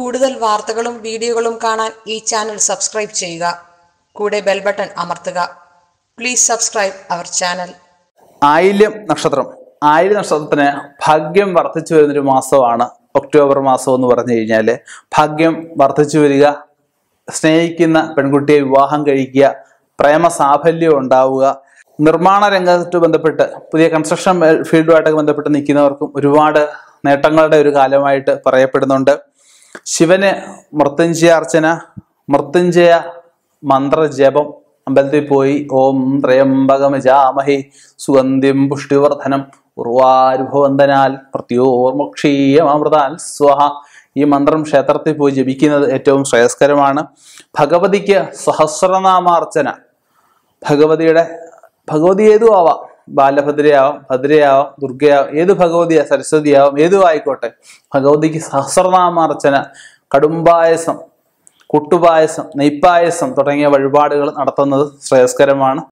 കൂടുതൽ വാർത്തകളും വീഡിയോകളും കാണാൻ ഈ ചാനൽ സബ്സ്ക്രൈബ് ചെയ്യുക കൂടെ ബെൽ ബട്ടൺ അമർത്തുക പ്ലീസ് സബ്സ്ക്രൈബ് അവർ ചാനൽ ആയില്യം നക്ഷത്രം ആയില്യം നക്ഷത്രത്തിന് ഭാഗ്യം വർദ്ധിച്ചു വരുന്നൊരു മാസമാണ് ഒക്ടോബർ മാസം എന്ന് പറഞ്ഞു കഴിഞ്ഞാൽ ഭാഗ്യം വർദ്ധിച്ചു വരിക സ്നേഹിക്കുന്ന പെൺകുട്ടിയെ വിവാഹം കഴിക്കുക പ്രേമ സാഫല്യം ഉണ്ടാവുക നിർമ്മാണ രംഗത്ത് ബന്ധപ്പെട്ട് പുതിയ കൺസ്ട്രക്ഷൻ ഫീൽഡുമായിട്ടൊക്കെ ബന്ധപ്പെട്ട് നിൽക്കുന്നവർക്കും ഒരുപാട് നേട്ടങ്ങളുടെ ഒരു കാലമായിട്ട് പറയപ്പെടുന്നുണ്ട് ശിവന് മൃത്യുഞ്ജയ അർച്ചന മൃത്യുഞ്ജയ മന്ത്രജപം അമ്പലത്തിൽ പോയി ഓം ത്രയംബകമജാമഹി സുഗന്ധിം പുഷ്ടിവർദ്ധനം ഉർവാരുഭവന്തനാൽ പ്രത്യോർമുക്ഷീയമൃതാൽ സ്വഹ ഈ മന്ത്രം ക്ഷേത്രത്തിൽ പോയി ജപിക്കുന്നത് ഏറ്റവും ശ്രേയസ്കരമാണ് ഭഗവതിക്ക് സഹസ്രനാമാർച്ചന ഭഗവതിയുടെ ഭഗവതി ഏതും ആവാം ബാലഭദ്രയാവാം ഭദ്രയാവാം ദുർഗയാവാം ഏത് ഭഗവതിയാ സരസ്വതിയാവാം ഏതും ആയിക്കോട്ടെ ഭഗവതിക്ക് സഹസ്രനാമാർച്ചന കടുംപായസം കുട്ടുപായസം നെയ്പ്പായസം തുടങ്ങിയ വഴിപാടുകൾ നടത്തുന്നത് ശ്രേയസ്കരമാണ്